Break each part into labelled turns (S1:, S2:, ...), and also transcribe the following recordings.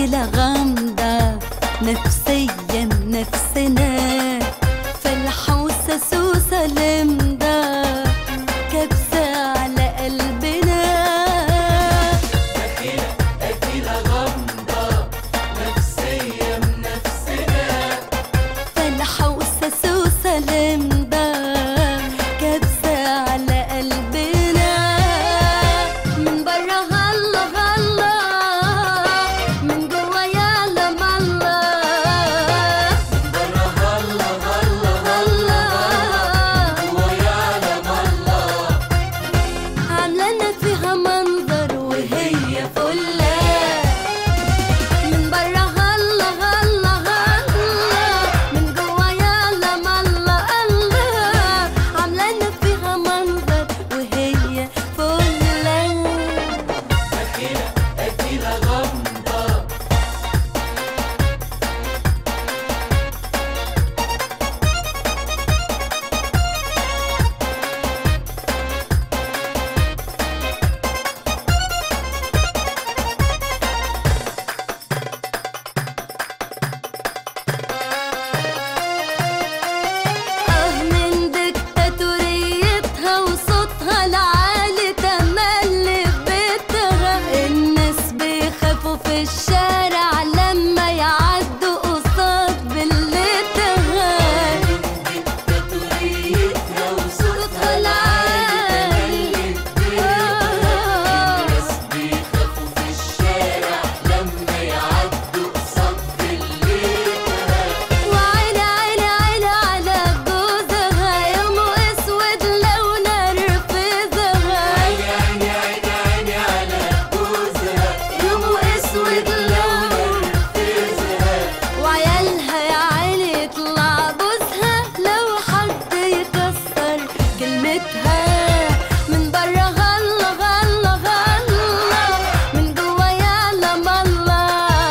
S1: دخيلة غامضة نفسيا نفسنا فالحوسة سوسة لمضة كبسة على قلبنا فالحوسة سوسة لمضة كبسة على قلبنا من برا هلا هلا من جوا يالا مالا من برا هلا هلا هلا جوا يالا مالا عاملة فيها منظر وهي فلة من برا هلا هلا هلا من جوا يالا مالا الله عاملانا فيها منظر وهي فلة اه من دكتاتوريتها وصوتها العالي تملي في بيتها الناس بيخافوا في الشارع لما يعدوا قصاد بلتها وصوتها العالي الناس بيخافوا في الشارع لما يعدوا قصاد وعيني عيني عيني على جوزها يومه اسود لو نرفزها عيني عيني عيني عيني على جوزها يومه اسود لو نرفزها وعيالها يا عيني يطلع جوزها لو حد يكسر كلمتها من برا غلا غلا غلا من جوا يالا مالا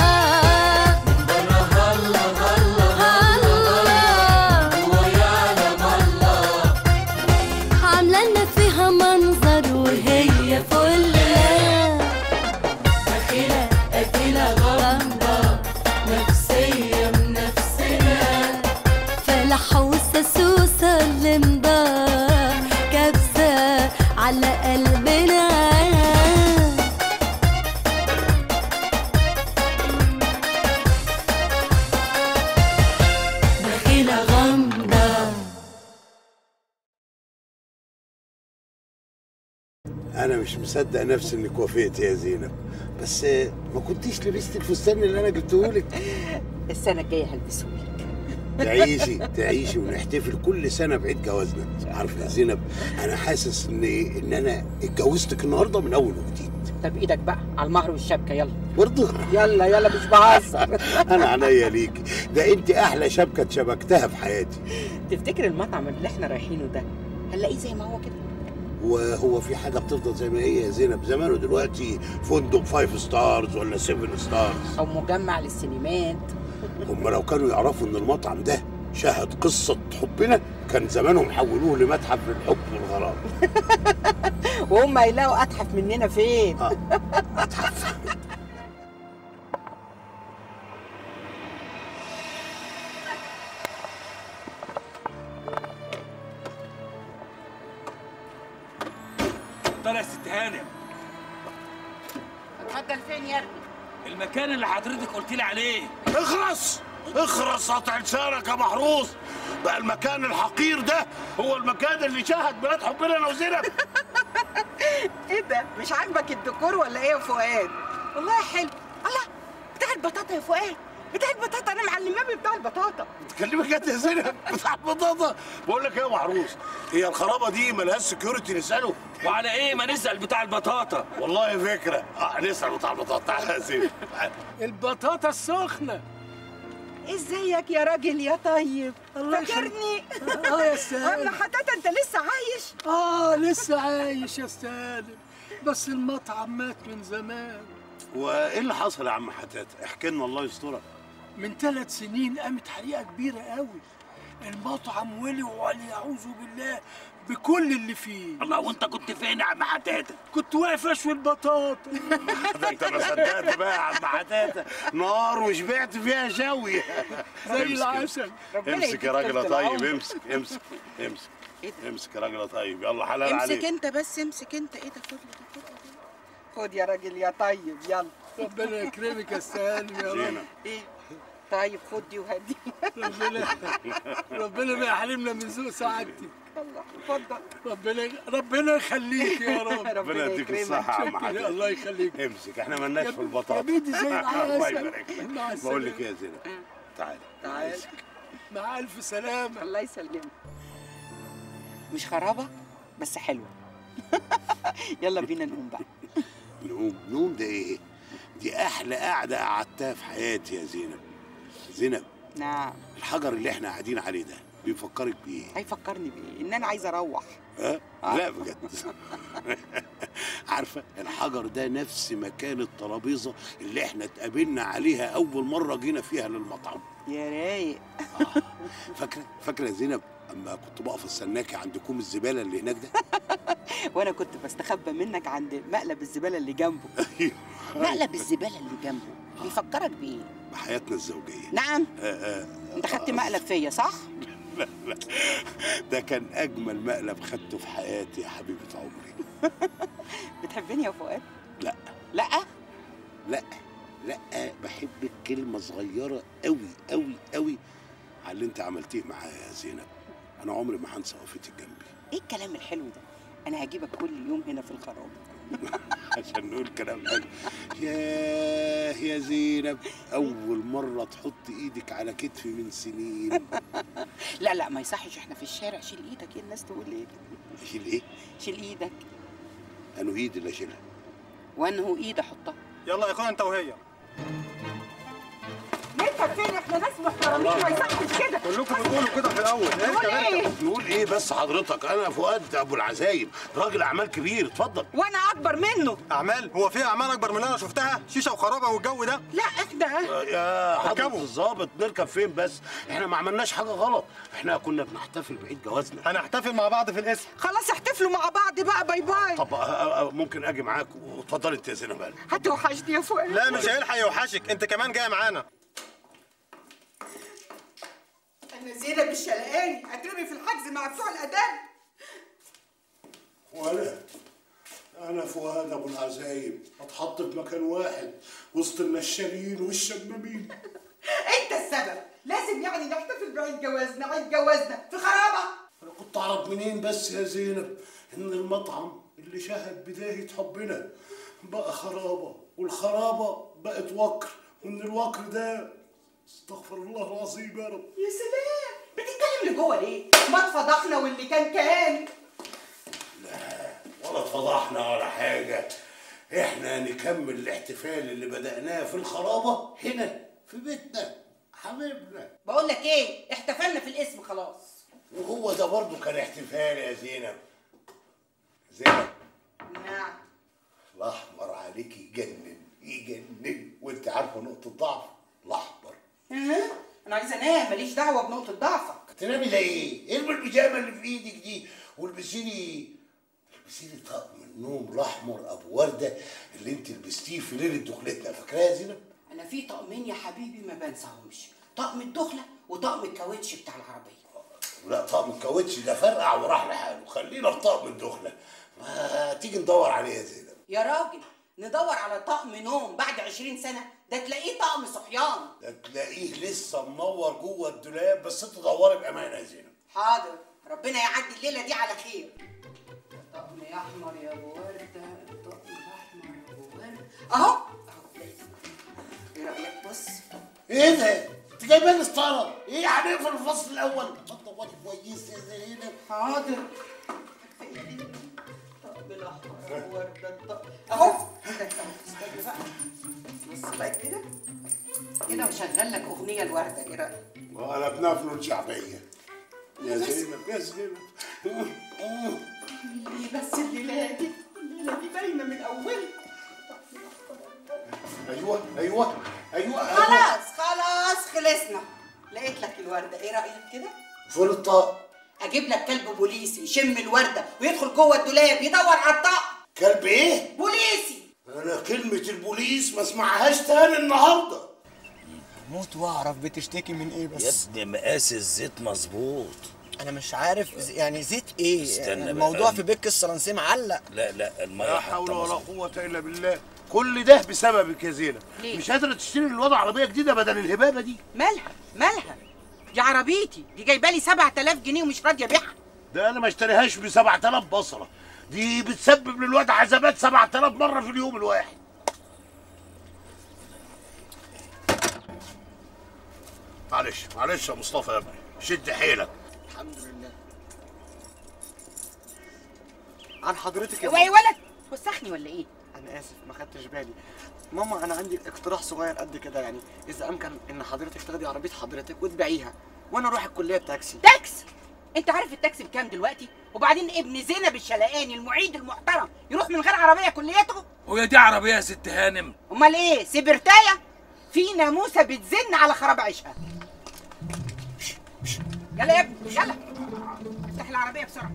S1: عاملانا فيها منظر وهي فلة أكيلة أكيلة غامضة نفسية من نفسنا فالحوسة سوسة اللمضة كبسة على قلبنا دخيلة غامضة
S2: انا مش مصدق نفسي انك وافقت يا زينب بس ما كنتيش لبست الفستان اللي انا جبته لك
S3: السنة الجاية هلبسهولك
S2: تعيشي تعيشي ونحتفل كل سنه بعيد جوازنا عارفه يا زينب انا حاسس ان ان انا اتجوزتك النهارده من اول وجديد
S3: طب ايدك بقى على المهر والشبكة يلا
S2: برضه
S3: يلا يلا مش بهزر
S2: انا عينيا ليكي ده انت احلى شبكه اتشبكتها في حياتي
S3: تفتكر المطعم اللي احنا رايحينه ده هنلاقيه زي ما هو كده
S2: وهو في حاجه بتفضل زي ما هي يا زينب زمانه دلوقتي فندق فايف ستارز ولا سيفن ستارز
S3: او مجمع للسينمات
S2: هم لو كانوا يعرفوا ان المطعم ده شهد قصة حبنا كان زمانهم حولوه لمتحف للحب والغرام
S3: وهم هيلاقوا اتحف مننا فين
S2: آه، متحف
S4: اتفضل يا ست هانم
S3: اتفضل فين يا ابني
S4: المكان اللي حضرتك قلت لي عليه
S2: اخرس اخرس قطع لسانك يا محروس بقى المكان الحقير ده هو المكان اللي شهد بلاد حبنا انا وزينب
S3: ايه ده مش عاجبك الديكور ولا ايه يا فؤاد والله حلو الله بتاع البطاطا يا فؤاد بتاع البطاطا انا معلماه بتاع البطاطا
S2: تكلمك جد يا زينب بتاع بطاطا بقول لك ايه يا محروس هي الخرابه دي ملهاش سكيورتي نساله
S4: وعلى ايه ما نسال بتاع البطاطا
S2: والله فكره اه نسال بتاع البطاطا تعالى يا زينب تعالى.
S5: البطاطا السخنة
S3: ازيك يا راجل يا طيب
S5: الله
S3: فاكرني
S5: اه يا
S3: انا
S5: سالم
S3: حتى انت لسه عايش
S5: اه لسه عايش يا سالم بس المطعم مات من زمان
S2: وايه اللي حصل يا عم حتات احكي لنا الله يسترك
S5: من ثلاث سنين قامت حريقة كبيرة قوي المطعم ولي وليعوذ بالله بكل اللي فيه
S4: الله وانت كنت فين يا عم حتاته
S5: كنت واقف اشوي البطاطا
S2: ده انت ما صدقت بقى يا عم حتاته نار وشبعت فيها شوي
S5: زي العسل
S3: ربنا
S2: امسك
S3: يديك
S2: يا راجل يا
S3: طول
S2: طيب
S3: العمر.
S2: امسك امسك امسك
S3: ايه ده؟
S2: امسك يا راجل يا طيب يلا حلال
S3: امسك
S2: عليك
S3: انت بس امسك انت ايه ده خد ده خد ده. خد يا راجل يا طيب يلا
S5: ربنا يكرمك يا استاذ يا رب
S2: زينب
S3: ايه طيب خد دي وهدي
S5: ربنا ربنا ما يحرمنا من ذوق سعادتك
S3: يلا اتفضل
S5: ربنا ربنا يخليك يا رب
S2: ربنا يديك الصحة يا عم
S5: شكرا
S2: حتاته
S5: الله يخليك
S2: امسك احنا مالناش في البطاطا
S5: يا بيدي زي
S2: الله
S5: العسل
S2: يبارك لك
S5: مع
S2: بقول لك
S5: السلامة.
S2: ايه يا زينب تعالي
S3: تعال
S5: مع الف سلامه
S3: الله يسلمك مش خرابة بس حلوة يلا بينا نقوم بقى
S2: نقوم نقوم ده ايه دي احلى قعده قعدتها في حياتي يا زينب زينب
S3: نعم
S2: الحجر اللي احنا قاعدين عليه ده بيفكرك بايه
S3: هيفكرني بايه ان انا عايزة اروح
S2: ها لا بجد عارفه الحجر ده نفس مكان الترابيزه اللي احنا اتقابلنا عليها اول مره جينا فيها للمطعم
S3: يا رايق
S2: آه. فاكره فاكره يا زينب اما كنت بقف استناكي عند كوم الزباله اللي هناك ده
S3: وانا كنت بستخبى منك عند مقلب الزبالة اللي جنبه مقلب الزبالة اللي جنبه بيفكرك بايه
S2: بحياتنا الزوجيه
S3: نعم
S2: آه، آه،
S3: انت خدت مقلب فيا صح
S2: ده كان اجمل مقلب خدته في حياتي يا حبيبه عمري
S3: بتحبني يا فؤاد
S2: لا
S3: لا
S2: لا لا بحبك كلمه صغيره قوي قوي قوي على اللي انت عملتيه معايا يا زينب انا عمري ما هنسى وقفتك جنبي
S3: ايه الكلام الحلو ده انا هجيبك كل يوم هنا في الخراب
S2: عشان نقول كلام حلو ياه يا زينب اول مره تحط ايدك على كتفي من سنين
S3: لا لا ما يصحش احنا في الشارع شيل ايدك ايه الناس تقول ايه
S2: اشيل ايه
S3: شيل ايدك
S2: انا ايدي اللي اشيلها
S3: وانه ايد احطها
S6: يلا يا اخويا انت وهي
S3: انت فين احنا ناس محترمين ما يصحش كده
S6: كلكم بتقولوا كده في الاول ايه
S3: تقول ايه
S2: نقول ايه بس حضرتك انا فؤاد ابو العزايم راجل اعمال كبير اتفضل
S3: وانا اكبر منه
S6: اعمال هو في اعمال اكبر من اللي انا شفتها شيشه وخرابه والجو ده
S3: لا احنا
S2: يا حضرة
S6: اركبوا.
S2: الظابط نركب فين بس احنا ما عملناش حاجه غلط احنا كنا بنحتفل بعيد جوازنا
S6: هنحتفل مع بعض في الاسم
S3: خلاص احتفلوا مع بعض بقى باي باي
S2: طب آه، آه، ممكن اجي معاك واتفضلي انت يا زينب بقى.
S3: هتوحشني يا فؤاد
S6: لا مش هيلحق يوحشك انت كمان جايه معانا
S3: انا زينب الشلقاني هترمي في الحجز مع بتوع الاداب
S2: وانا انا فؤاد ابو العزايم اتحط في مكان واحد وسط النشالين والشمامين
S3: انت السبب لازم يعني نحتفل بعيد جوازنا عيد جوازنا في خرابه
S2: انا كنت اعرف منين بس يا زينب ان المطعم اللي شهد بدايه حبنا بقى خرابه والخرابه بقت وكر وان الوكر ده استغفر الله العظيم يا رب
S3: يا سلام بتتكلم لجوه ليه ما اتفضحنا واللي كان كان
S2: ولا اتفضحنا ولا حاجه احنا نكمل الاحتفال اللي بدأناه في الخرابه هنا في بيتنا حبيبنا
S3: بقول لك ايه احتفلنا في الاسم خلاص
S2: وهو ده برضه كان احتفال يا زينب زينب
S3: نعم
S2: الاحمر عليك يجنن يجنن وانت عارفه نقطه ضعف الاحمر
S3: ها؟ انا عايزه انام ماليش دعوه بنقطه ضعفك
S2: تنامي ده ايه؟ ارمي البيجامه اللي في ايدك دي والبسي لي البسي لي طقم النوم الاحمر ابو ورده اللي انت لبستيه في ليله دخلتنا فاكراه يا زينب؟
S3: انا في طقمين يا حبيبي ما بنساهمش طقم الدخله وطقم الكاوتش بتاع العربيه
S2: لا طقم الكاوتش ده فرقع وراح لحاله خلينا في طقم الدخله ما تيجي ندور عليه يا زينب
S3: يا راجل ندور على طقم نوم بعد 20 سنه ده تلاقيه طقم صحيان
S2: ده تلاقيه لسه منور جوه الدولاب بس انت دوري بامانه يا زينب
S3: حاضر ربنا يعدي الليله دي على خير طقم يا احمر يا ابو ورده طقم احمر يا ابو ورده اهو اهو ايه رايك بص
S2: ايه ده؟ انت جايبه لي ستاره ايه هنقفل الفصل الاول؟ طب كويس يا زينب
S3: حاضر طقم الاحمر يا ابو ورده الطقم اهو استنى بقى بص بقى كده كده وشغل لك اغنيه الورده ايه رايك
S2: ولا بنفل شعبيه يا زينب يا زينب
S3: ليه بس الليله دي الليله دي باينه من اولها
S2: ايوه ايوه ايوه
S3: خلاص خلاص خلصنا لقيت لك الورده ايه رايك كده
S2: فين الطاق
S3: اجيب لك كلب بوليسي يشم الورده ويدخل جوه الدولاب يدور على الطاق
S2: كلب ايه
S3: بوليسي
S2: انا كلمة البوليس ما اسمعهاش تاني النهارده
S7: موت واعرف بتشتكي من ايه
S4: يا
S7: بس
S4: ابني مقاس الزيت مظبوط
S7: انا مش عارف ز- يعني زيت ايه
S4: استنى
S7: الموضوع
S4: بقى.
S7: في بيك الصلانسيه معلق
S4: لا لا الميه
S2: لا
S4: حتى
S2: حول ولا
S4: مظبوط.
S2: قوة إلا بالله كل ده بسببك يا زينب
S3: ليه؟
S2: مش قادرة تشتري للوضع عربية جديدة بدل الهبابة دي
S3: مالها مالها دي عربيتي دي جايبه لي 7000 جنيه ومش راضيه ابيعها
S2: ده أنا ما اشتريهاش ب 7000 بصرة دي بتسبب للواد عذابات 7000 مرة في اليوم الواحد معلش معلش يا مصطفى يا ابني شد حيلك
S7: الحمد لله عن حضرتك يا
S3: هو ايه
S7: ماما
S3: ولد وسخني ولا ايه
S7: انا اسف ما خدتش بالي ماما انا عندي اقتراح صغير قد كده يعني اذا امكن ان حضرتك تاخدي عربيه حضرتك وتبيعيها وانا اروح الكليه بتاكسي
S3: تاكس انت عارف التاكسي بكام دلوقتي وبعدين ابن زينب الشلقاني المعيد المحترم يروح من غير عربيه كليته
S4: وهي دي عربيه يا ست هانم
S3: امال ايه سبرتايه في ناموسه بتزن على خراب عيشها يلا يا ابني يلا افتح العربيه بسرعه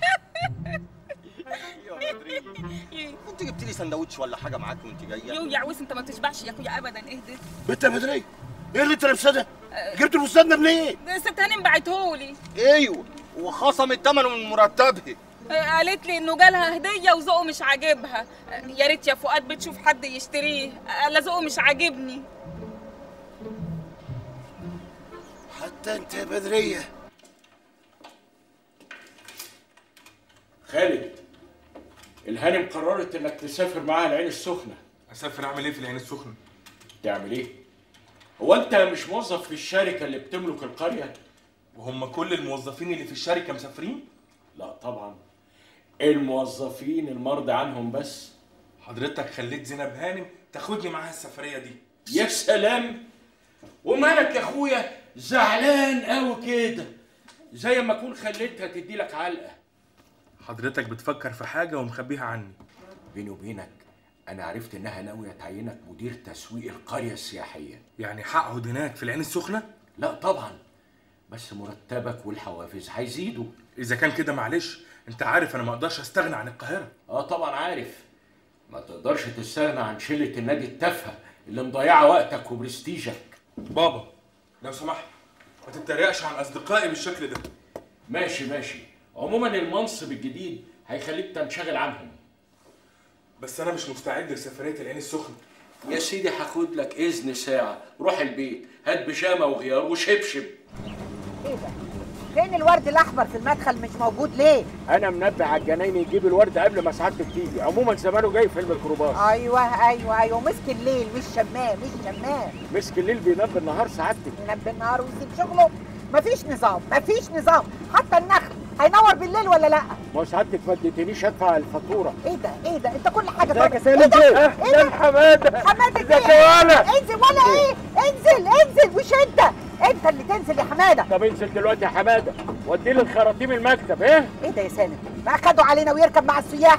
S7: انت جبت لي سندوتش ولا حاجه معاك وانت جايه
S8: يو يا عويس انت ما تشبعش يا اخويا ابدا اهدى
S2: بنت يا بدرية ايه اللي انت لابساه ده؟ جبت الفستان ده منين؟
S8: ده ست هانم بعتهولي
S7: ايوه وخصمت ثمنه من مرتبها
S8: آه، قالت لي انه جالها هديه وذوقه مش عاجبها آه، يا ريت يا فؤاد بتشوف حد يشتريه آه، لا ذوقه مش عاجبني
S2: حتى انت يا بدرية
S9: خالد الهانم قررت انك تسافر معاها العين السخنه
S6: اسافر اعمل ايه في العين السخنه
S9: تعمل ايه هو انت مش موظف في الشركه اللي بتملك القريه
S6: وهم كل الموظفين اللي في الشركه مسافرين
S9: لا طبعا الموظفين المرضى عنهم بس
S6: حضرتك خليت زينب هانم تاخدني معاها السفريه دي
S9: يا سلام ومالك يا اخويا زعلان قوي كده زي ما اكون خليتها تدي لك علقه
S6: حضرتك بتفكر في حاجه ومخبيها عني
S9: بيني وبينك انا عرفت انها ناويه تعينك مدير تسويق القريه السياحيه
S6: يعني هقعد هناك في العين السخنه
S9: لا طبعا بس مرتبك والحوافز هيزيدوا
S6: اذا كان كده معلش انت عارف انا ما اقدرش استغنى عن القاهره
S9: اه طبعا عارف ما تقدرش تستغنى عن شله النادي التافهه اللي مضيعه وقتك وبرستيجك
S6: بابا لو سمحت ما تتريقش عن اصدقائي بالشكل ده
S9: ماشي ماشي عموما المنصب الجديد هيخليك تنشغل عنهم
S6: بس انا مش مستعد لسفريه العين السخنه
S9: يا سيدي هاخد لك اذن ساعه روح البيت هات بيجامه وغيار وشبشب
S3: ايه ده فين الورد الاحمر في المدخل مش موجود ليه
S9: انا منبه على الجناين يجيب الورد قبل ما سعادتك تيجي عموما زمانه جاي في الميكروباص
S3: ايوه ايوه ايوه مسك الليل مش شمام مش شمام
S9: مسك الليل بينام بالنهار سعادتك
S3: ينام بالنهار ويسيب شغله مفيش نظام مفيش نظام حتى النخل هينور بالليل ولا لا
S9: ما سعادتك ما اديتنيش ادفع الفاتوره
S3: ايه ده ايه ده انت كل حاجه
S9: ازيك يا
S3: طالع-
S9: سالم
S3: ايه ده
S9: بيه؟
S3: ايه
S9: اهلا
S3: ده
S9: حماده
S3: حماده
S9: ازيك
S3: ايه
S9: يا ولا
S3: انزل ولا ايه انزل انزل وشده انت اللي تنزل يا حماده
S9: طب انزل دلوقتي يا حماده ودي لي الخراطيم المكتب ايه
S3: ايه ده يا سالم ما اخدوا علينا ويركب مع السياح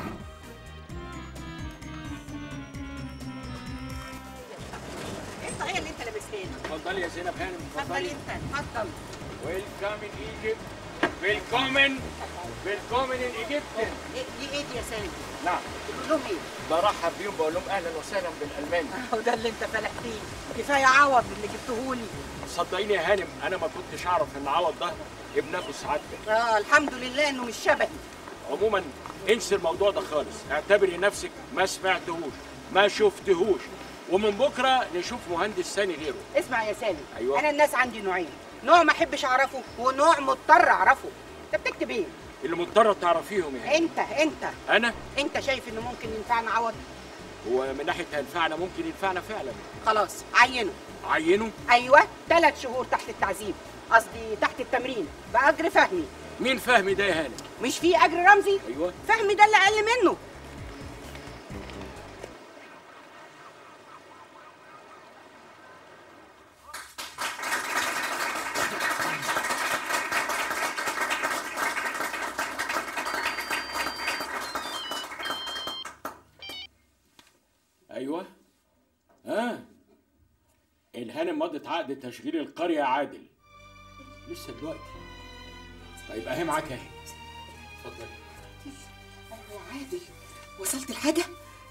S3: ايه الطاقيه اللي انت لابسها لي
S9: اتفضلي يا زينب هانم
S3: اتفضل انت اتفضل
S9: ويلكم ان ايجيبت ويلكومن ويلكومن ان ايجيبت
S3: ايه دي ايه دي يا سالم
S9: نعم
S3: بتقول لهم ايه
S9: برحب بيهم بقول لهم اهلا وسهلا بالالماني
S3: اهو ده اللي انت فالح فيه كفايه عوض اللي جبتهولي
S9: صدقيني يا هانم انا ما كنتش اعرف ان عوض ده ابن ابو سعادتك
S3: اه الحمد لله انه مش شبهي
S9: عموما انسي الموضوع ده خالص اعتبري نفسك ما سمعتهوش ما شفتهوش ومن بكره نشوف مهندس ثاني غيره
S3: اسمع يا سالم
S9: أيوة.
S3: انا الناس عندي نوعين نوع ما احبش اعرفه ونوع مضطر اعرفه انت بتكتب ايه
S9: اللي مضطر تعرفيهم يعني
S3: انت انت
S9: انا
S3: انت شايف انه ممكن ينفعنا عوض
S9: هو من ناحيه هينفعنا ممكن ينفعنا فعلا
S3: خلاص عينه
S9: عينه
S3: ايوه ثلاث شهور تحت التعذيب قصدي تحت التمرين باجر فهمي
S9: مين فهمي ده يا هانم
S3: مش في اجر رمزي
S9: ايوه
S3: فهمي ده اللي اقل منه
S9: ايوه ها الهانم مضت عقد تشغيل القريه يا عادل لسه دلوقتي طيب اهي معاك اهي اتفضل
S3: ايوه عادل وصلت الحاجه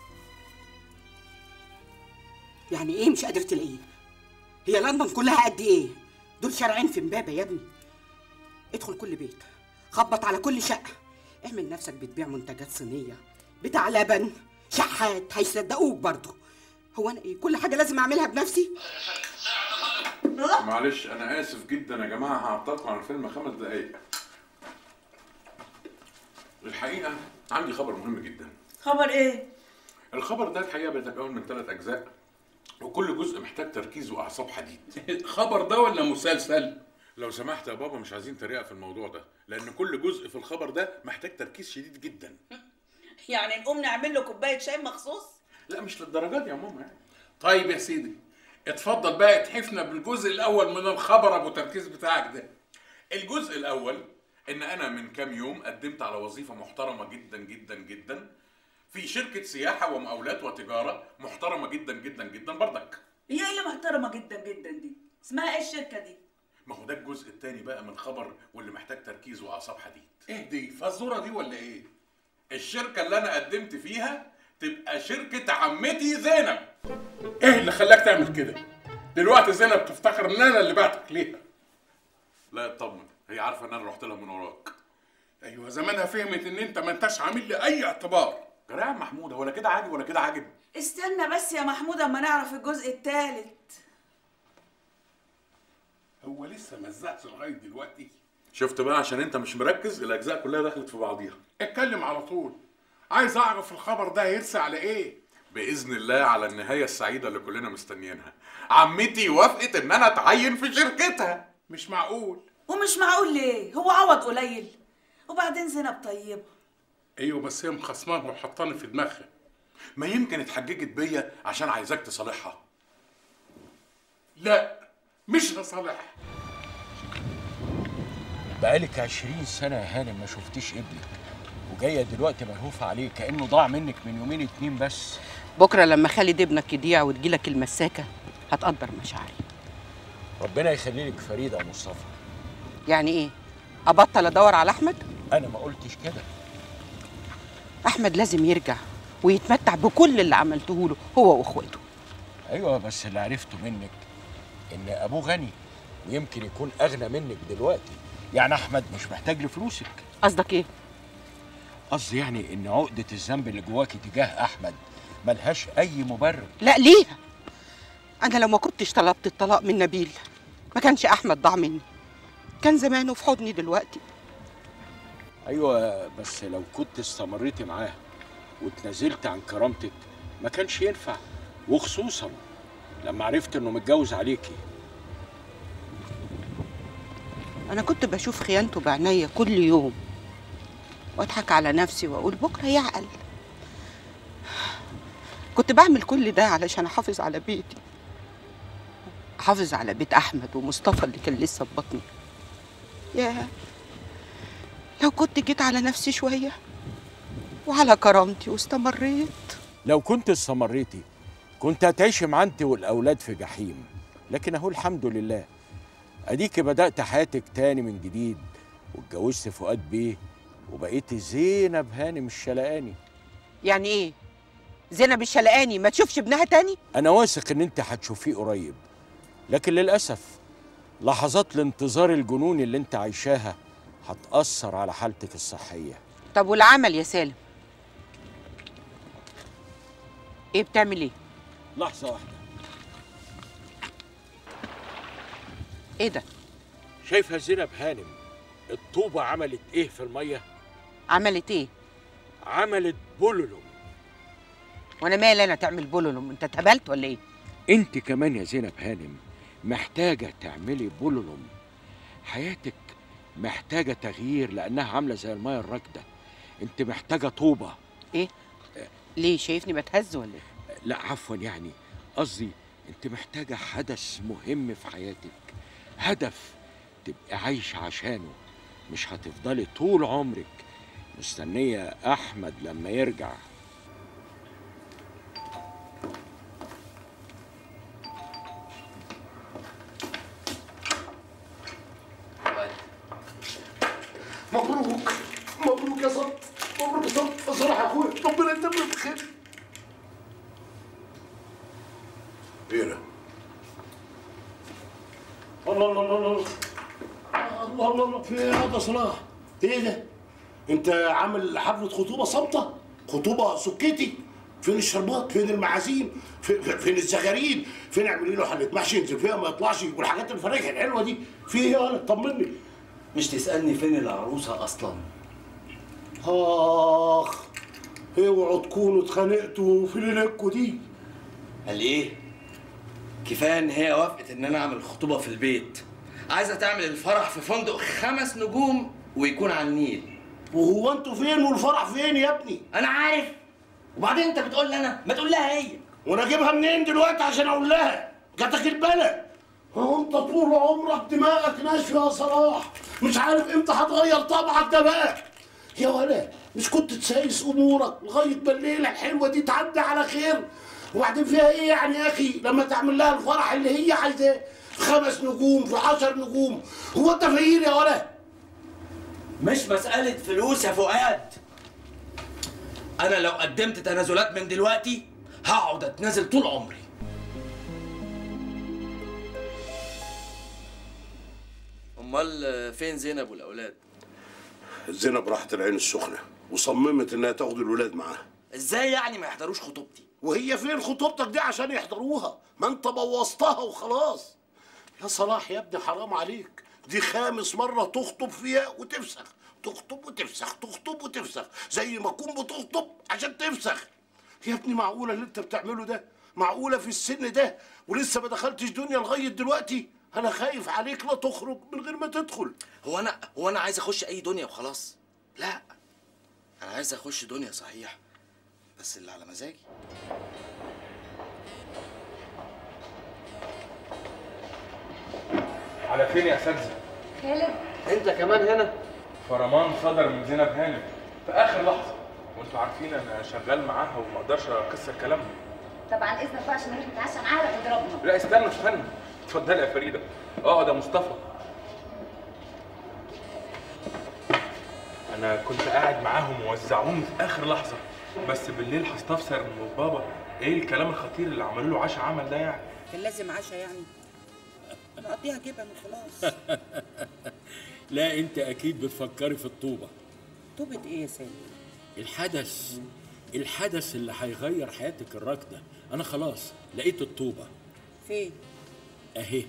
S3: يعني ايه مش قادر تلاقيه هي لندن كلها قد ايه دول شارعين في امبابه يا ابني ادخل كل بيت خبط على كل شقه اعمل نفسك بتبيع منتجات صينيه بتاع لبن شحات هيصدقوك برضه هو انا ايه كل حاجه لازم اعملها بنفسي
S6: معلش انا اسف جدا يا جماعه هعطلكم عن الفيلم خمس دقايق الحقيقه عندي خبر مهم جدا
S10: خبر ايه؟
S6: الخبر ده الحقيقه بيتكون من ثلاث اجزاء وكل جزء محتاج تركيز واعصاب حديد
S11: خبر ده ولا مسلسل؟
S6: لو سمحت يا بابا مش عايزين تريقه في الموضوع ده لان كل جزء في الخبر ده محتاج تركيز شديد جدا
S10: يعني نقوم نعمل له كوبايه شاي مخصوص؟
S6: لا مش للدرجات يا ماما يعني
S11: طيب يا سيدي اتفضل بقى اتحفنا بالجزء الاول من الخبر ابو تركيز بتاعك ده
S6: الجزء الاول ان انا من كام يوم قدمت على وظيفه محترمه جدا جدا جدا في شركه سياحه ومقاولات وتجاره محترمه جدا جدا جدا بردك
S10: هي اللي محترمه جدا جدا دي اسمها ايه الشركه دي؟
S6: ما هو ده الجزء الثاني بقى من الخبر واللي محتاج تركيز واعصاب حديد
S11: ايه دي فزوره دي ولا ايه
S6: الشركه اللي انا قدمت فيها تبقى شركه عمتي زينب
S11: ايه اللي خلاك تعمل كده دلوقتي زينب تفتكر ان انا اللي بعتك ليها
S6: لا اطمن هي عارفه ان انا رحت لها من وراك
S11: ايوه زمانها فهمت ان انت ما انتش عامل لي اي اعتبار
S6: جرى يا محمود ولا كده عادي ولا كده عاجب
S10: استنى بس يا محمود اما نعرف الجزء الثالث
S11: هو لسه ما زعش لغايه دلوقتي
S6: شفت بقى عشان انت مش مركز الاجزاء كلها دخلت في بعضيها
S11: اتكلم على طول عايز اعرف الخبر ده هيرسى على ايه
S6: باذن الله على النهايه السعيده اللي كلنا مستنيينها عمتي وافقت ان انا اتعين في شركتها
S11: مش معقول
S10: ومش معقول ليه؟ هو عوض قليل وبعدين زينب طيبه
S11: ايوه بس هي مخصماني وحطاني في دماغها
S6: ما يمكن اتحججت بيا عشان عايزاك تصالحها
S11: لا مش هصالحها
S9: بقالك عشرين سنة يا هانم ما شفتيش ابنك وجاية دلوقتي ملهوفة عليه كأنه ضاع منك من يومين اتنين بس
S3: بكره لما خالد ابنك يضيع وتجيلك المساكه هتقدر مشاعري
S9: ربنا يخلي لك فريدة يا مصطفى
S3: يعني ايه ابطل ادور على احمد
S9: أنا ما قلتش كده
S3: احمد لازم يرجع ويتمتع بكل اللي عملته له هو واخواته
S9: أيوة بس اللي عرفته منك إن أبوه غني ويمكن يكون أغنى منك دلوقتي يعني أحمد مش محتاج لفلوسك
S3: قصدك ايه
S9: قصدي يعني إن عقدة الذنب اللي جواكي تجاه أحمد ملهاش أي مبرر
S3: لا ليها انا لو ما كنتش طلبت الطلاق من نبيل ما كانش احمد ضاع مني كان زمانه في حضني دلوقتي
S9: أيوة بس لو كنت استمريتي معاه واتنازلت عن كرامتك ما كانش ينفع وخصوصا لما عرفت إنه متجوز عليكي
S3: انا كنت بشوف خيانته بعينيا كل يوم واضحك على نفسي واقول بكره يعقل كنت بعمل كل ده علشان احافظ على بيتي احافظ على بيت احمد ومصطفى اللي كان لسه في بطني يا لو كنت جيت على نفسي شويه وعلى كرامتي واستمريت
S9: لو كنت استمريتي كنت هتعيشي مع انت والاولاد في جحيم لكن اهو الحمد لله اديكي بدات حياتك تاني من جديد واتجوزت فؤاد بيه وبقيتي زينب هانم الشلقاني
S3: يعني ايه زينب الشلقاني ما تشوفش ابنها تاني
S9: انا واثق ان انت هتشوفيه قريب لكن للاسف لحظات الانتظار الجنوني اللي انت عايشاها هتاثر على حالتك الصحيه
S3: طب والعمل يا سالم ايه بتعمل ايه
S9: لحظه واحده
S3: ايه ده
S9: شايفه زينب هانم الطوبه عملت ايه في الميه
S3: عملت ايه
S9: عملت بولولو
S3: وانا مالي انا تعمل بولولوم انت اتهبلت ولا ايه
S9: انت كمان يا زينب هانم محتاجه تعملي بولولوم حياتك محتاجه تغيير لانها عامله زي الميه الراكده انت محتاجه طوبه
S3: ايه ليه شايفني بتهز ولا ايه
S9: لا عفوا يعني قصدي انت محتاجه حدث مهم في حياتك هدف تبقي عايشه عشانه مش هتفضلي طول عمرك مستنيه احمد لما يرجع
S2: ايه ده؟ الله الله الله الله الله الله الله في ايه يا ده صلاح؟ ايه ده؟ انت عامل حفلة خطوبة صامتة؟ خطوبة سكتي؟ فين الشربات؟ فين المعازيم؟ في- في- فين الزغاريد؟ فين اعملي له حلة محشي ينزل فيها ما يطلعش والحاجات الفراخ الحلوة دي؟ في ايه يا ولد؟ طمني
S12: مش تسألني فين العروسة أصلا
S2: اخ اوعوا تكونوا اتخانقتوا في ليلتكوا دي
S12: قال إيه؟ كفاية إن هي وافقت إن أنا أعمل الخطوبة في البيت عايزة تعمل الفرح في فندق خمس نجوم ويكون على النيل
S2: وهو انتوا فين والفرح فين يا ابني؟
S12: أنا عارف وبعدين أنت بتقول لي أنا ما تقول لها هي
S2: وانا اجيبها منين دلوقتي عشان اقول لها؟ جاتك البلا هو انت طول عمرك دماغك ناشفه يا صلاح مش عارف امتى هتغير طبعك ده بقى يا ولا مش كنت تسايس امورك لغايه ما الليله الحلوه دي تعدي على خير وبعدين فيها ايه يعني يا اخي لما تعمل لها الفرح اللي هي عايزاه في خمس نجوم في عشر نجوم هو انت فقير يا ولا
S12: مش مسألة فلوس يا فؤاد أنا لو قدمت تنازلات من دلوقتي هقعد أتنازل طول عمري أمال فين زينب والأولاد؟
S2: زينب راحت العين السخنه وصممت انها تاخد الولاد معاها
S12: إزاي يعني ما يحضروش خطوبتي؟
S2: وهي فين خطوبتك دي عشان يحضروها ما انت بوظتها وخلاص يا صلاح يا ابني حرام عليك دي خامس مرة تخطب فيها وتفسخ تخطب وتفسخ تخطب وتفسخ زي ما تكون بتخطب عشان تفسخ يا ابني معقولة اللي انت بتعمله ده معقولة في السن ده ولسه ما دخلتش دنيا لغاية دلوقتي انا خايف عليك لا تخرج من غير ما تدخل
S12: هو أنا هو أنا عايز أخش أي دنيا وخلاص؟ لا أنا عايز أخش دنيا صحيح بس اللي على مزاجي
S13: على فين يا اساتذه؟
S14: خالد
S7: انت كمان هنا
S13: فرمان صدر من زينب هانم في اخر لحظه وانتوا عارفين انا شغال معاها وما اقدرش اكسر كلامها
S14: طبعا اذنك بقى عشان نروح نتعشى معاها ولا تضربنا
S13: لا استنى استنى اتفضلي يا فريده اقعد يا مصطفى انا كنت قاعد معاهم ووزعوني في اخر لحظه بس بالليل هستفسر من بابا ايه الكلام الخطير اللي عملوا له عشا عمل ده يعني
S3: كان لازم عشاء يعني نقضيها جبن وخلاص
S9: لا انت اكيد بتفكري في الطوبه
S3: طوبة ايه يا سامي؟
S9: الحدث الحدث اللي هيغير حياتك الراكده انا خلاص لقيت الطوبه
S3: فين؟
S9: اهي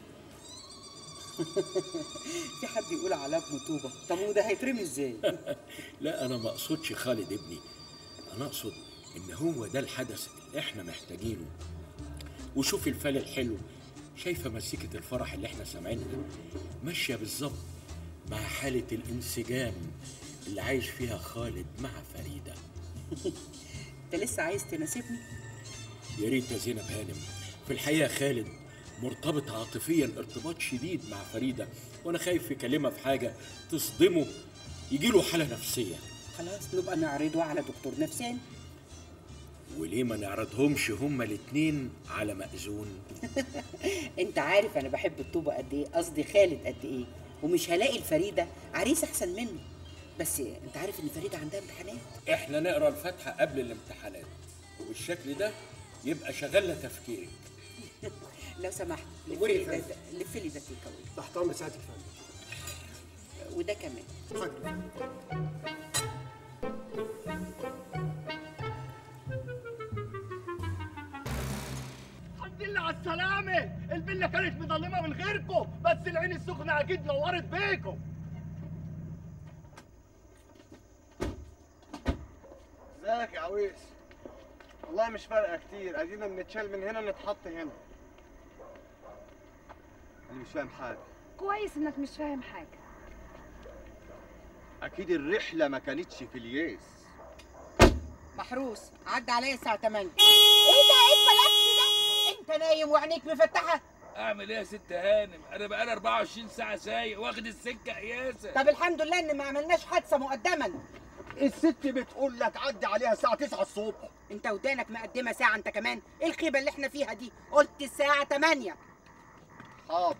S3: في حد يقول على ابنه طوبة طب وده هيترمي ازاي؟
S9: لا انا ما اقصدش خالد ابني انا اقصد ان هو ده الحدث اللي احنا محتاجينه وشوفي الفال الحلو شايفه مسكه الفرح اللي احنا سامعينها ماشيه بالظبط مع حاله الانسجام اللي عايش فيها خالد مع فريده
S3: انت لسه عايز تناسبني؟
S9: يا ريت يا زينب هانم في الحقيقه خالد مرتبط عاطفيا ارتباط شديد مع فريده وانا خايف يكلمها في حاجه تصدمه يجيله حاله نفسيه
S3: خلاص نبقى نعرضه على دكتور نفساني
S9: وليه ما نعرضهمش هما الاتنين على مأذون
S3: انت عارف انا بحب الطوبة قد ايه قصدي خالد قد ايه ومش هلاقي الفريدة عريس احسن منه بس انت عارف ان فريدة عندها امتحانات
S9: احنا نقرا الفاتحه قبل الامتحانات وبالشكل ده يبقى شغلنا تفكيرك
S3: لو سمحت لف
S5: قولي
S3: لي
S5: يا
S3: ده
S5: فندم.
S3: لف لي ده تيك أواي.
S5: تحت امر سعادتك يا فندم
S3: وده كمان
S15: الحمد لله على السلامة الفيلا كانت مظلمة من غيركم بس العين السخنة أكيد نورت بيكم
S7: ازيك يا عويس والله مش فارقه كتير ادينا بنتشال من هنا نتحط هنا انا مش فاهم حاجه
S14: كويس انك مش فاهم حاجه
S7: اكيد الرحله ما كانتش في الياس
S3: محروس عدى عليا الساعة 8
S16: ايه ده ايه الفلاكس ده
S3: انت نايم وعينيك مفتحة
S4: اعمل ايه يا ست هانم انا بقالي 24 ساعه سايق واخد السكه قياسه
S3: طب الحمد لله ان ما عملناش حادثة مقدما
S15: الست بتقول لك عدي عليها الساعة 9 الصبح
S3: انت ودانك مقدمة ساعة انت كمان ايه الخيبة اللي احنا فيها دي قلت الساعة 8
S7: حاضر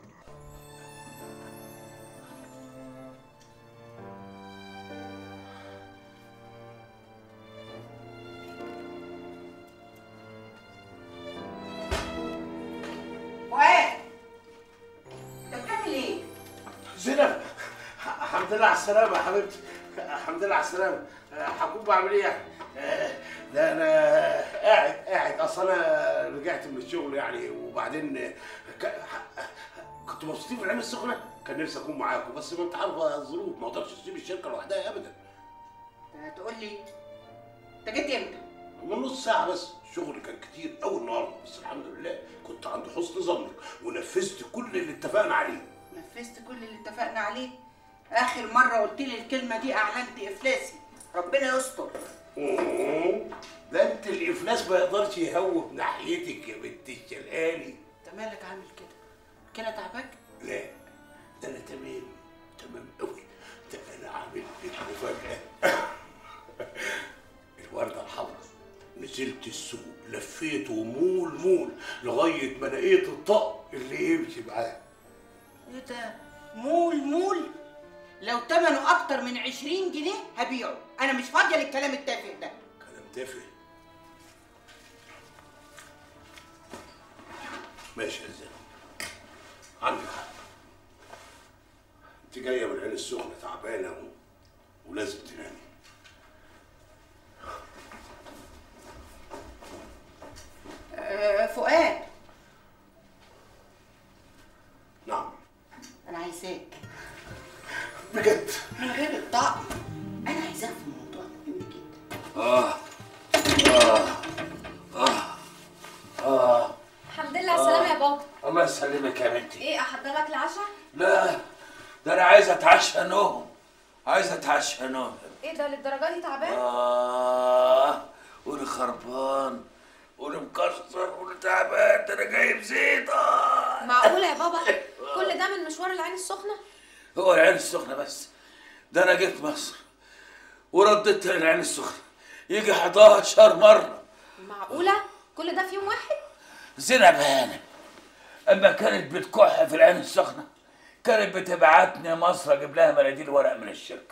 S2: زينب الحمد لله على السلامة يا حبيبتي الحمد لله على السلامة هكون بعمل ايه يعني؟ آه، لا انا قاعد قاعد اصل انا رجعت من الشغل يعني وبعدين ك- كنت مبسوطين في العين السخنة كان نفسي اكون معاكم بس ما انت عارفة الظروف ما اقدرش اسيب الشركة لوحدها ابدا
S3: هتقول لي انت جيت امتى؟
S2: من نص ساعة بس الشغل كان كتير قوي النهارده بس الحمد لله كنت عند حسن ظنك ونفذت كل اللي اتفقنا عليه
S3: نفذت كل اللي اتفقنا عليه اخر مره قلت لي الكلمه دي اعلنت افلاسي ربنا يستر
S2: أوه، ده انت الافلاس ما يقدرش يهوب ناحيتك يا بنت الشلقاني
S3: انت مالك عامل كده كده تعبك
S2: لا ده انا تمام تمام قوي ده انا عامل لك مفاجاه الورده الحمراء نزلت السوق لفيت ومول مول لغايه ما لقيت الطقم اللي يمشي معاه
S3: ايه ده مول مول لو ثمنه اكتر من 20 جنيه هبيعه انا مش فاضيه للكلام التافه ده
S2: كلام تافه ماشي يا زين عندك حق انت جايه من العين السخنه تعبانه و... ولازم تنامي
S3: آه فؤاد
S2: نعم
S3: انا عايزاك
S2: بجد
S3: من غير الطقم انا عايزاك في موضوع مهم جدا
S12: اه اه اه اه
S17: الحمد لله على السلامة يا بابا
S12: الله يسلمك يا بنتي
S17: ايه احضر لك العشاء؟
S12: لا ده انا عايز اتعشى نوم عايز اتعشى نوم
S17: ايه ده للدرجة دي تعبان؟
S12: اه قولي خربان قولي مكسر قولي تعبان ده انا جايب زيت اه
S17: معقولة يا بابا؟ كل ده من مشوار العين السخنة؟
S12: هو العين السخنة بس ده انا جيت مصر ورددت العين السخنة يجي 11 مرة
S17: معقولة؟ كل ده في يوم واحد؟
S12: زينب هانم اما كانت بتكح في العين السخنة كانت بتبعتني مصر اجيب لها مناديل ورق من الشركة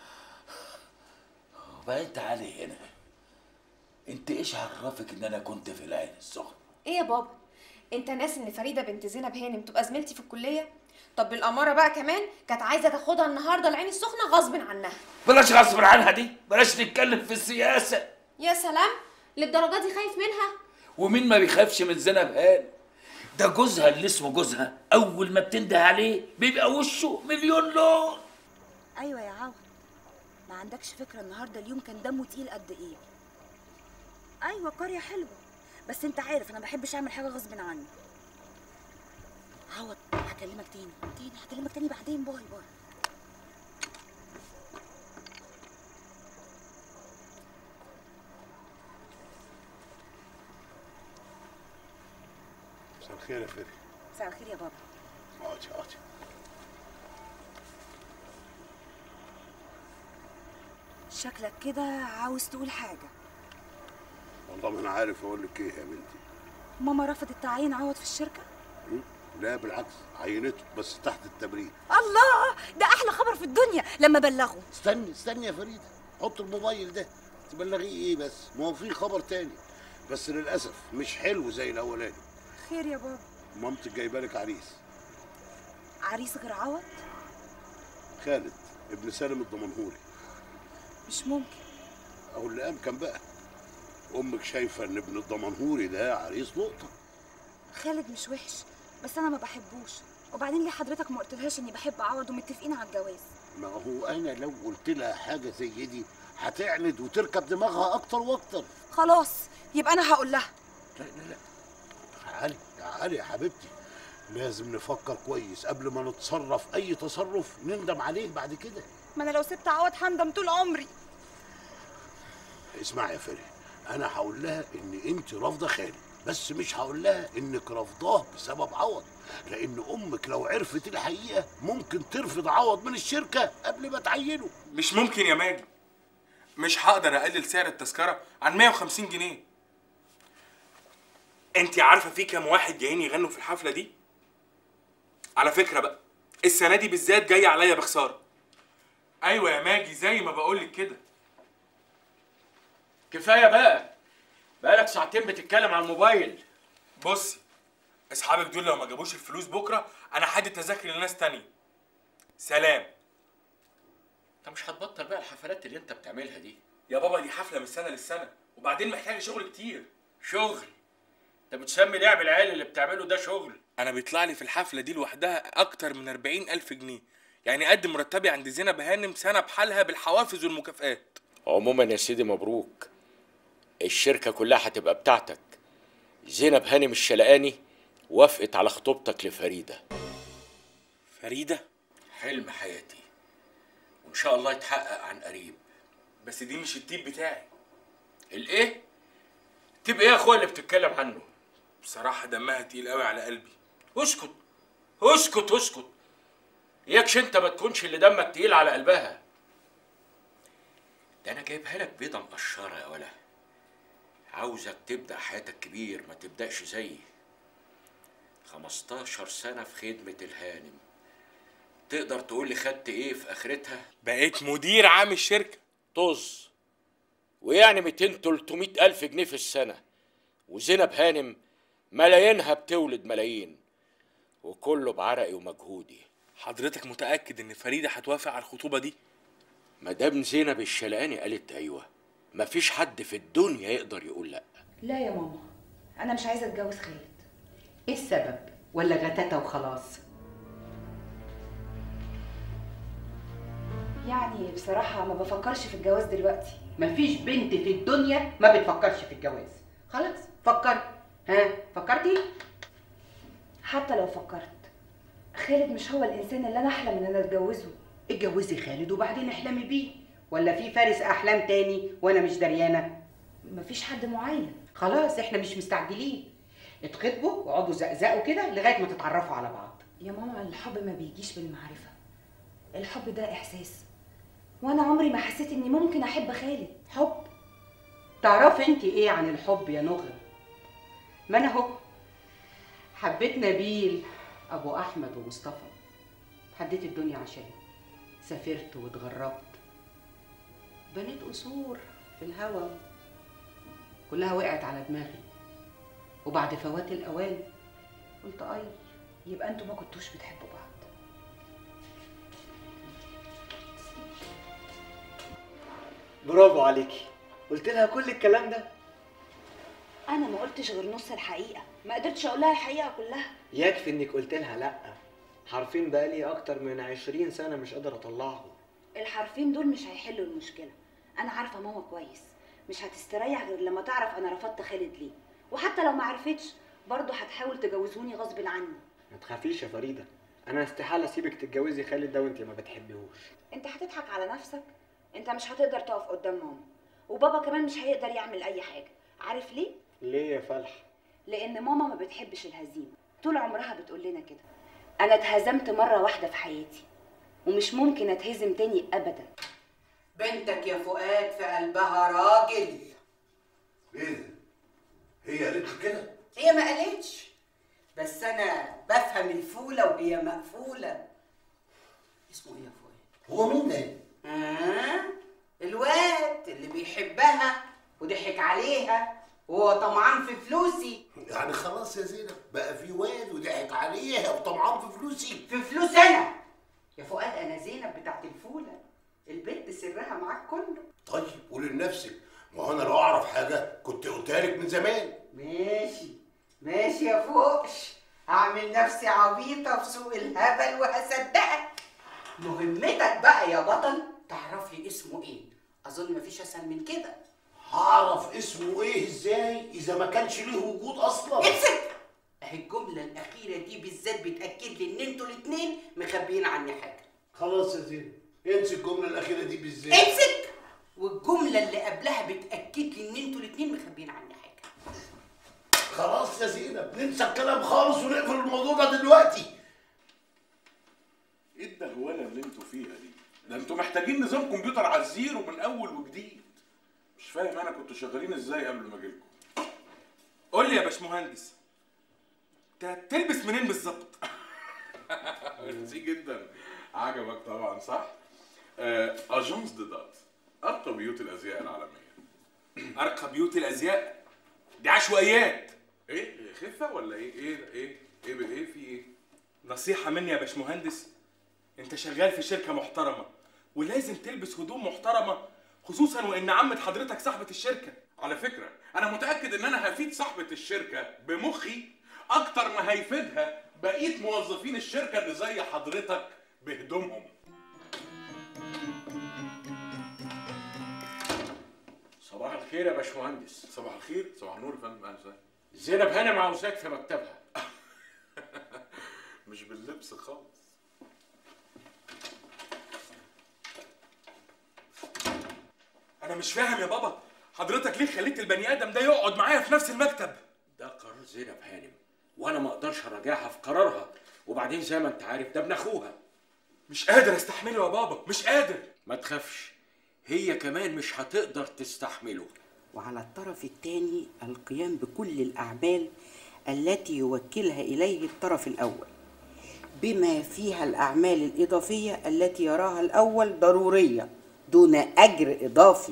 S12: وبعدين تعالي هنا انت ايش عرفك ان انا كنت في العين السخنة
S17: ايه يا بابا؟ انت ناس ان فريدة بنت زينب هانم تبقى زميلتي في الكلية؟ طب بالأمارة بقى كمان كانت عايزة تاخدها النهاردة العين السخنة غصب عنها
S12: بلاش غصب عنها دي بلاش نتكلم في السياسة
S17: يا سلام للدرجة دي خايف منها؟
S12: ومين ما بيخافش من زينب هانم ده جوزها اللي اسمه جوزها اول ما بتنده عليه بيبقى وشه مليون لون
S14: ايوه يا عوض ما عندكش فكره النهارده اليوم كان دمه تقيل قد ايه ايوه قريه حلوه بس انت عارف انا ما بحبش اعمل حاجه غصب عني عوض هكلمك تاني تاني هكلمك تاني بعدين باي باي
S2: مساء الخير يا فري
S14: مساء الخير يا بابا
S2: اقعدي اقعدي
S14: شكلك كده عاوز تقول حاجه
S2: والله ما انا عارف اقول لك ايه يا بنتي
S14: ماما رفضت تعيين عوض في الشركه
S2: م? لا بالعكس عينته بس تحت التبريد
S14: الله ده احلى خبر في الدنيا لما بلغوا
S2: استني استني يا فريده حط الموبايل ده تبلغيه ايه بس ما هو في خبر تاني بس للاسف مش حلو زي الاولاني
S14: خير يا بابا
S2: مامتك جايبه لك عريس
S14: عريس غير عوض
S2: خالد ابن سالم الضمنهوري
S14: مش ممكن
S2: اهو اللي امكن بقى امك شايفه ان ابن الضمنهوري ده عريس نقطه
S14: خالد مش وحش بس انا ما بحبوش وبعدين ليه حضرتك ما قلتلهاش اني بحب عوض ومتفقين على الجواز
S2: ما هو انا لو قلت لها حاجه زي دي هتعند وتركب دماغها اكتر واكتر
S14: خلاص يبقى انا هقول لها
S2: لا لا لا تعالي تعالي يا حبيبتي لازم نفكر كويس قبل ما نتصرف اي تصرف نندم عليه بعد كده
S14: ما انا لو سبت عوض هندم طول عمري
S2: اسمعي يا فري انا هقول لها ان انت رافضه خالد بس مش هقول لها انك رافضاه بسبب عوض لان امك لو عرفت الحقيقه ممكن ترفض عوض من الشركه قبل ما تعينه
S13: مش ممكن يا ماجي مش هقدر اقلل سعر التذكره عن 150 جنيه انت عارفه في كام واحد جايين يغنوا في الحفله دي على فكره بقى السنه دي بالذات جايه عليا بخساره ايوه يا ماجي زي ما بقولك كده
S9: كفايه بقى بقالك ساعتين بتتكلم على الموبايل
S13: بصي اصحابك دول لو ما جابوش الفلوس بكره انا حادي تذاكر لناس تانية سلام
S9: انت مش هتبطل بقى الحفلات اللي انت بتعملها دي
S13: يا بابا دي حفله من سنه للسنه وبعدين محتاجه شغل كتير
S9: شغل انت بتسمي لعب العيال اللي بتعمله ده شغل
S13: انا بيطلع لي في الحفله دي لوحدها اكتر من 40 الف جنيه يعني قد مرتبي عند زينب هانم سنه بحالها بالحوافز والمكافآت
S9: عموما يا سيدي مبروك الشركة كلها هتبقى بتاعتك زينب هانم الشلقاني وافقت على خطوبتك لفريدة
S13: فريده
S9: حلم حياتي وإن شاء الله يتحقق عن قريب
S13: بس دي مش التيب بتاعي
S9: الإيه؟ تبقى إيه يا أخويا اللي بتتكلم عنه؟
S13: بصراحه دمها تقيل قوي على قلبي
S9: اسكت اسكت اسكت ياكش انت ما تكونش اللي دمك تقيل على قلبها ده انا جايبها لك بيضه مقشره يا ولا عاوزك تبدا حياتك كبير ما تبداش زيي 15 سنه في خدمه الهانم تقدر تقول لي خدت ايه في اخرتها
S13: بقيت مدير عام الشركه
S9: طز ويعني 200 300 الف جنيه في السنه وزينب هانم ملايينها بتولد ملايين وكله بعرقي ومجهودي
S13: حضرتك متاكد ان فريده هتوافق على الخطوبه دي
S9: مدام زينب الشلقاني قالت ايوه مفيش حد في الدنيا يقدر يقول لا
S14: لا يا ماما انا مش عايزه اتجوز خالد
S3: ايه السبب ولا غتاتة وخلاص
S14: يعني بصراحه ما بفكرش في الجواز دلوقتي
S3: مفيش بنت في الدنيا ما بتفكرش في الجواز خلاص فكري ها فكرتي
S14: حتى لو فكرت خالد مش هو الانسان اللي انا احلم ان انا اتجوزه
S3: اتجوزي خالد وبعدين احلمي بيه ولا في فارس احلام تاني وانا مش دريانه
S14: مفيش حد معين
S3: خلاص احنا مش مستعجلين اتخطبوا واقعدوا زقزقوا كده لغايه ما تتعرفوا على بعض
S14: يا ماما الحب ما بيجيش بالمعرفه الحب ده احساس وانا عمري ما حسيت اني ممكن احب خالد
S3: حب تعرفي انت ايه عن الحب يا نغرة ما انا اهو حبيت نبيل ابو احمد ومصطفى حديت الدنيا عشان سافرت واتغربت بنيت قصور في الهوا كلها وقعت على دماغي وبعد فوات الاوان قلت اي
S14: يبقى انتوا ما كنتوش بتحبوا بعض
S7: برافو عليكي قلت لها كل الكلام ده
S14: انا ما قلتش غير نص الحقيقه ما قدرتش اقول لها الحقيقه كلها
S7: يكفي انك قلت لها لا حرفين بقالي اكتر من عشرين سنه مش قادر اطلعهم
S14: الحرفين دول مش هيحلوا المشكله انا عارفه ماما كويس مش هتستريح غير لما تعرف انا رفضت خالد ليه وحتى لو ما عرفتش برضه هتحاول تجوزوني غصب عني
S7: ما تخافيش يا فريده انا استحاله اسيبك تتجوزي خالد ده وانت ما بتحبيهوش
S14: انت هتضحك على نفسك انت مش هتقدر تقف قدام ماما وبابا كمان مش هيقدر يعمل اي حاجه عارف ليه
S7: ليه يا فلح
S14: لان ماما ما بتحبش الهزيمه طول عمرها بتقول لنا كده انا اتهزمت مره واحده في حياتي ومش ممكن اتهزم تاني ابدا
S3: بنتك يا فؤاد في قلبها راجل
S2: ايه ده؟ هي قالت لي كده؟
S3: هي ما قالتش بس انا بفهم الفوله وهي مقفوله اسمه ايه يا فؤاد
S2: هو مين ده؟
S3: آه الواد اللي بيحبها وضحك عليها وهو طمعان في فلوسي
S2: يعني خلاص يا زينب بقى في واد وضحك عليها وطمعان في فلوسي
S3: في فلوس انا يا فؤاد انا زينب بتاعت الفوله البنت سرها معاك كله
S2: طيب قولي لنفسك ما هو انا لو اعرف حاجه كنت قلتها لك من زمان
S3: ماشي ماشي يا فوقش هعمل نفسي عبيطة في سوق الهبل وهصدقك مهمتك بقى يا بطل تعرف لي اسمه ايه اظن مفيش اسهل من كده
S2: هعرف اسمه ايه ازاي اذا ما كانش ليه وجود اصلا
S3: امسك اهي الجملة الأخيرة دي بالذات بتأكد لي إن أنتوا الاتنين مخبيين عني حاجة
S2: خلاص يا زينب انسي الجمله الاخيره دي بالذات
S3: امسك والجملة اللي قبلها بتأكد لي إن أنتوا الاتنين مخبيين عني حاجة
S2: خلاص يا زينب ننسى الكلام خالص ونقفل الموضوع ده دلوقتي
S6: ايه الدهوله اللي انتوا فيها دي؟ ده انتوا محتاجين نظام كمبيوتر على الزيرو من اول وجديد. مش فاهم انا كنتوا شغالين ازاي قبل ما اجيلكم.
S13: قول لي يا باشمهندس انت بتلبس منين بالظبط
S6: ميرسي جدا. عجبك طبعا صح؟ آه، اجانس ديدات ارقى بيوت الازياء العالميه.
S13: ارقى بيوت الازياء دي عشوائيات
S6: ايه خفه ولا ايه؟ ايه ايه ايه ايه في ايه؟
S13: نصيحه مني يا باشمهندس انت شغال في شركه محترمه ولازم تلبس هدوم محترمه خصوصا وان عمة حضرتك صاحبه الشركه
S6: على فكره انا متاكد ان انا هفيد صاحبه الشركه بمخي اكتر ما هيفيدها بقيه موظفين الشركه اللي زي حضرتك بهدومهم
S9: صباح الخير يا باشمهندس
S6: صباح الخير صباح النور يا فندم اهلا وسهلا
S9: زينب هانم عاوزاك في مكتبها
S6: مش باللبس خالص
S13: انا مش فاهم يا بابا حضرتك ليه خليت البني ادم ده يقعد معايا في نفس المكتب
S9: ده قرار زينب هانم وانا ما اقدرش اراجعها في قرارها وبعدين زي ما انت عارف ده ابن اخوها
S13: مش قادر استحمله يا بابا مش قادر
S9: ما تخافش هي كمان مش هتقدر تستحمله
S3: وعلى الطرف الثاني القيام بكل الأعمال التي يوكلها إليه الطرف الأول بما فيها الأعمال الإضافية التي يراها الأول ضرورية دون أجر إضافي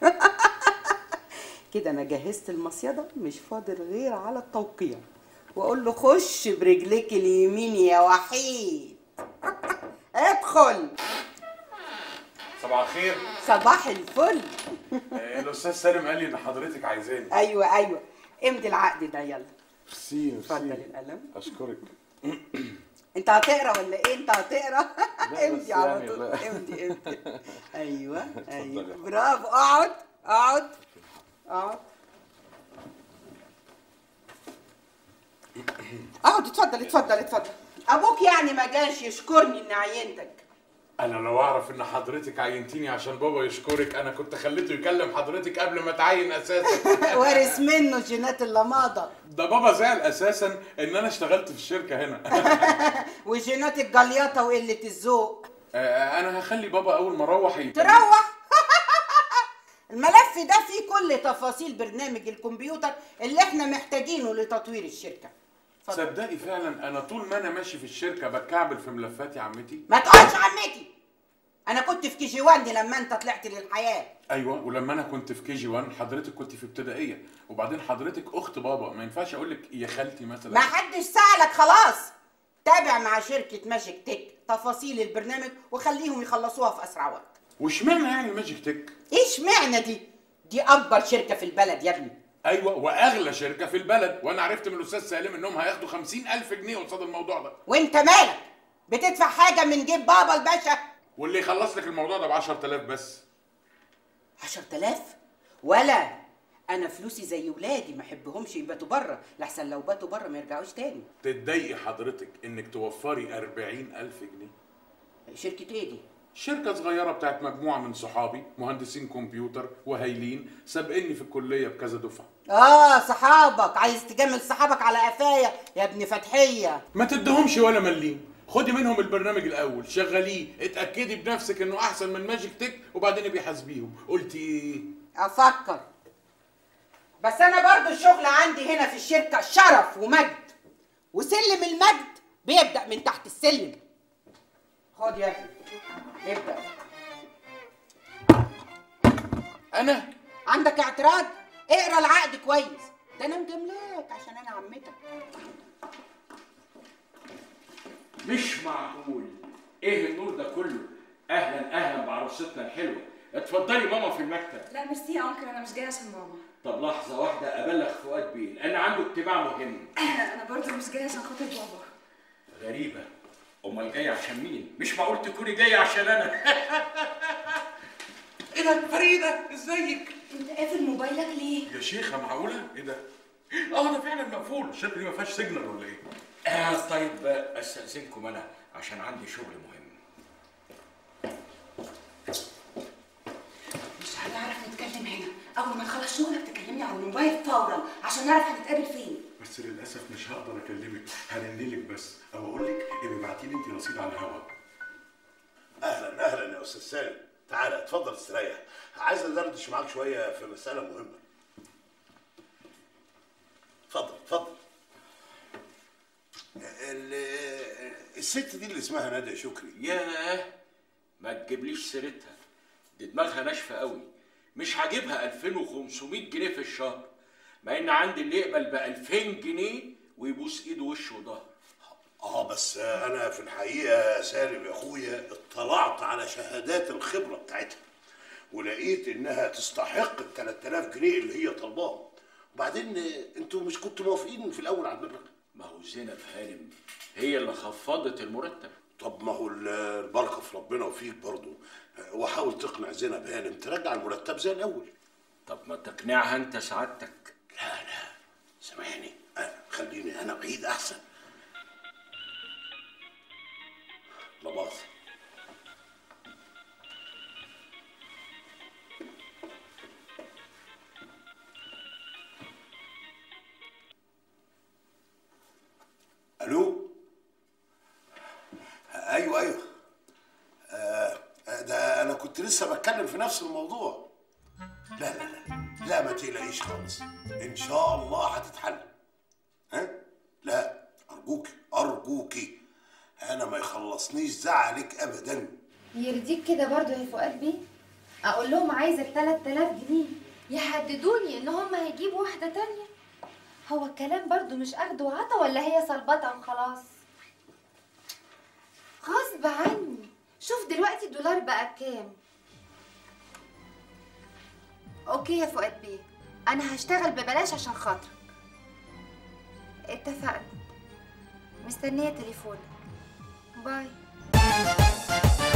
S3: كده أنا جهزت المصيدة مش فاضل غير على التوقيع وأقول له خش برجليك اليمين يا وحيد ادخل
S6: صباح الخير
S3: صباح الفل
S6: آه، الاستاذ سالم قال لي ان حضرتك عايزاني
S3: ايوه ايوه امضي العقد ده يلا
S6: ميرسي
S3: اتفضل القلم
S6: اشكرك
S3: انت هتقرا ولا ايه انت هتقرا
S6: لا،
S3: امضي
S6: بس
S3: على
S6: يعني
S3: طول
S6: لا.
S3: امضي امضي ايوه
S6: اتفضلي.
S3: ايوه برافو اقعد اقعد اقعد اقعد اتفضل اتفضل اتفضل ابوك يعني ما جاش يشكرني اني عينتك
S6: انا لو اعرف ان حضرتك عينتيني عشان بابا يشكرك انا كنت خليته يكلم حضرتك قبل ما تعين اساسا
S3: وارث منه جينات اللماضه
S6: ده بابا زعل اساسا ان انا اشتغلت في الشركه هنا
S3: وجينات الجليطه وقله الذوق
S6: آه، انا هخلي بابا اول ما اروح يت-
S3: تروح الملف ده فيه كل تفاصيل برنامج الكمبيوتر اللي احنا محتاجينه لتطوير الشركه
S6: صدقي فعلا انا طول ما انا ماشي في الشركه بتكعبل في ملفات يا عمتي
S3: ما تقولش عمتي انا كنت في كي جي 1 لما انت طلعت للحياه
S6: ايوه ولما انا كنت في كي جي 1 حضرتك كنت في ابتدائيه وبعدين حضرتك اخت بابا ما ينفعش اقول لك يا خالتي مثلا
S3: ما حدش سألك خلاص تابع مع شركة ماجيك تك تفاصيل البرنامج وخليهم يخلصوها في أسرع وقت
S6: واشمعنى يعني ماجيك تك
S3: ايش معنى دي؟ دي أكبر شركة في البلد يا ابني
S6: ايوه واغلى شركه في البلد وانا عرفت من الاستاذ سالم انهم هياخدوا خمسين الف جنيه قصاد الموضوع ده
S3: وانت مالك؟ بتدفع حاجة من جيب بابا الباشا
S6: واللي يخلص لك الموضوع ده ب 10000 بس
S3: 10000 ولا أنا فلوسي زي ولادي ما أحبهمش يباتوا بره لحسن لو باتوا بره ما يرجعوش تاني
S6: تتضايقي حضرتك انك توفري 40000 جنيه
S3: شركة ايه دي؟
S6: شركة صغيرة بتاعت مجموعة من صحابي مهندسين كمبيوتر وهايلين سابقني في الكلية بكذا دفعة
S3: آه صحابك عايز تجامل صحابك على قفايا يا ابن فتحية
S6: ما تدهمش ولا مليم خدي منهم البرنامج الاول شغليه اتاكدي بنفسك انه احسن من ماجيك تك وبعدين ابقي حاسبيهم قلتي ايه
S3: افكر بس انا برضو الشغل عندي هنا في الشركه شرف ومجد وسلم المجد بيبدا من تحت السلم خد يا ابني ابدا
S6: انا
S3: عندك اعتراض اقرا العقد كويس ده انا مجاملاك عشان انا عمتك
S9: مش معقول ايه النور ده كله اهلا اهلا بعروستنا الحلوه اتفضلي ماما في المكتب
S17: لا ميرسي يا انكل انا مش جايه عشان ماما
S9: طب لحظه واحده ابلغ فؤاد بيه لان عنده اجتماع مهم
S17: انا برضه مش جايه عشان خاطر بابا
S9: غريبه امال جايه عشان مين مش معقول تكوني جايه عشان انا
S6: ايه ده فريده ازيك
S17: انت قافل موبايلك ليه
S6: يا شيخه معقوله ايه ده اه ده فعلا مقفول الشركه دي ما فيهاش سيجنال ولا ايه
S9: آه طيب آه، استاذنكم انا عشان عندي شغل مهم
S14: مش هنعرف نتكلم هنا اول ما نخلص شغلك تكلمني على الموبايل فورا عشان نعرف هنتقابل فين
S6: بس للاسف مش هقدر اكلمك هرنلك بس او اقول لك ابقي ابعتي لي انت رصيد على الهوا
S2: اهلا اهلا يا استاذ سالم تعالى اتفضل استريح عايز ادردش معاك شويه في مساله مهمه اتفضل اتفضل ال- الست دي اللي اسمها ناديه شكري
S9: ياه ما تجيبليش سيرتها دي دماغها ناشفه قوي مش هجيبها 2500 جنيه في الشهر مع ان عندي اللي يقبل ب 2000 جنيه ويبوس ايده وشه وظهره
S2: اه بس انا في الحقيقه يا سالم يا اخويا اطلعت على شهادات الخبره بتاعتها ولقيت انها تستحق ال 3000 جنيه اللي هي طالباهم وبعدين انتوا مش كنتوا موافقين في الاول على المبلغ
S9: ما هو زينب هانم هي اللي خفضت المرتب
S2: طب ما هو ال- البركه في ربنا وفيك برضه وحاول تقنع زينب هانم ترجع المرتب زي الاول
S9: طب ما تقنعها انت سعادتك
S2: لا لا سامحني أه، خليني انا بعيد احسن لا مؤاخذة الو ايوه ايوه آه ده انا كنت لسه بتكلم في نفس الموضوع لا لا لا لا ما تقلقيش خالص ان شاء الله هتتحل ها لا ارجوك ارجوكي انا ما يخلصنيش زعلك ابدا
S17: يرضيك كده برضو يا فؤاد بيه اقول لهم عايزه 3000 جنيه يحددوني ان هم هيجيبوا واحده تانية هو الكلام برضو مش اخد وعطا ولا هي صلبطه وخلاص غصب عني شوف دلوقتي الدولار بقى بكام اوكي يا فؤاد بيه انا هشتغل ببلاش عشان خاطرك اتفقنا مستنيه تليفونك باي